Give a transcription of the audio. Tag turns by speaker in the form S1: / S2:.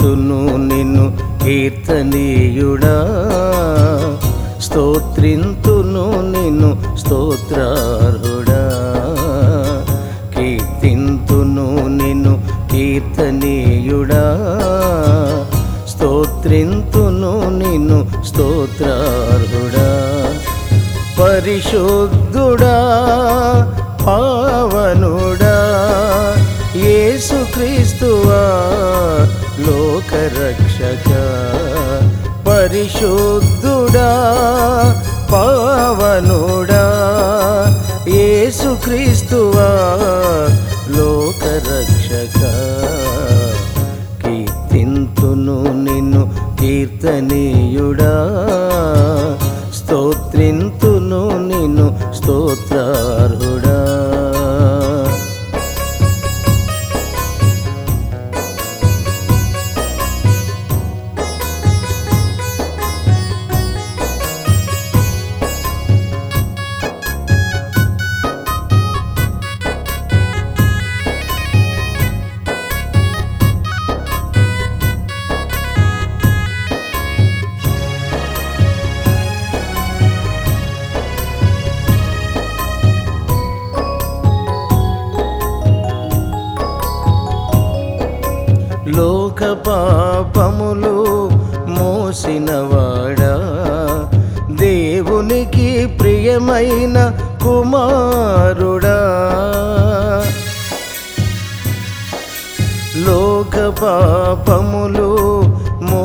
S1: స్తోత్రింతును నిన్ను కీర్తనీయుడా స్తోత్రింతును నిన్ను స్తోత్రార్హుడా కీర్తింతును నిన్ను కీర్తనీయుడా స్తోత్రింతును నిన్ను స్తోత్రార్హుడా పరిశుద్ధుడా పావనుడా యేసుక్రీస్తువా లోకరక్షక పరిశుద్ధుడా పావనుడా యేసుక్రీస్తువా లోకరక్షక కీర్తింతును నిన్ను కీర్తనీయుడా స్తోత్రింతును నిన్ను స్తోత్రార్హుడా లోక పాపములు మోసినవాడా దేవునికి ప్రియమైన కుమారుడా లోక పాపములు